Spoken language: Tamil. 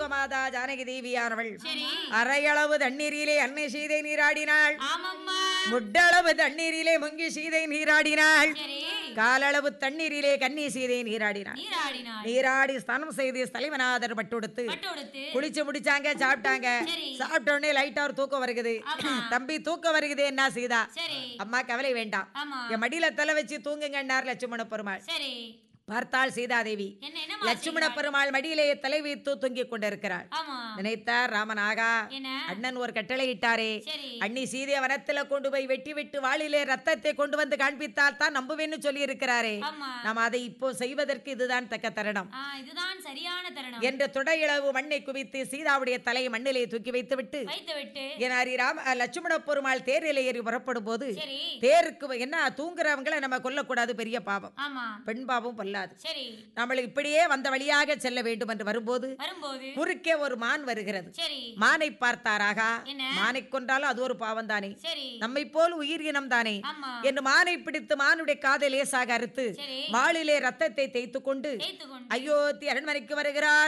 லோகமாதா ஜானகி தேவியானவள் சரி அரையளவு தண்ணீரிலே அன்னை சீதை நீராடினாள் ஆமாம்மா முட்டளவு தண்ணீரிலே முங்கி சீதை நீராடினாள் சரி காலளவு தண்ணீரிலே கன்னி சீதை நீராடினாள் நீராடினாள் நீராடி ஸ்நானம் செய்து தலைவநாதர் பட்டுடுத்து பட்டு கொடுத்து குளிச்சு முடிச்சாங்க சாப்பிட்டாங்க சரி. சாப்பிட்ட உடனே லைட்டா ஒரு தூக்கம் வருகுது ஆமா. தம்பி தூக்கம் வருகுது என்ன சீதா சரி அம்மா கவலை வேண்டாம் ஆமா என் மடியில தலை வச்சு தூங்குங்கன்னார் லட்சுமண பெருமாள் சரி பார்த்தாள் சீதாதேவி என்ன என்னம்மா லட்சுமண பெருமாள் மடியிலே தலை வைத்து தூங்கிக் கொண்டிருக்கிறாள் ஆமா நினைத்தார் ராமனாகா என்ன அண்ணன் ஒரு கட்டளை இட்டாரே சரி அண்ணி சீதைய வனத்துல கொண்டு போய் வெட்டி விட்டு வாளிலே ரத்தத்தை கொண்டு வந்து காண்பித்தால் தான் நம்புவேன்னு சொல்லி இருக்கிறாரே ஆமா நாம் அதை இப்போ செய்வதற்கு இதுதான் தக்க தருணம் ஆ இதுதான் சரியான தருணம் என்று துடையிளவு மண்ணை குவித்து சீதாவுடைய தலையை மண்ணிலே தூக்கி வைத்து விட்டு வைத்து விட்டு என் ஹரிராம் லட்சுமண பெருமாள் தேரில் ஏறி புறப்படும் போது சரி தேருக்கு என்ன தூங்குறவங்களை நம்ம கொல்லக்கூடாது பெரிய பாவம் ஆமா பெண் பாவம் பொல்லாது சரி நம்மளுக்கு இப்படியே வந்த வழியாக செல்ல வேண்டும் என்று வரும்போது வரும்போது குறுக்கே ஒரு மான் வருகிறது சரி மானை பார்த்தாராகா என்ன? மானை கொன்றாலும் அது ஒரு பாவம் தானே சரி நம்மை போல் உயிர் இனம் தானே ஆமா என்று மானை பிடித்து மானுடைய காதை லேசாக அறுத்து சரி மாளிலே ரத்தத்தை தேய்த்து கொண்டு தேய்த்து கொண்டு அயோத்தி அரண்மனைக்கு வருகிறார்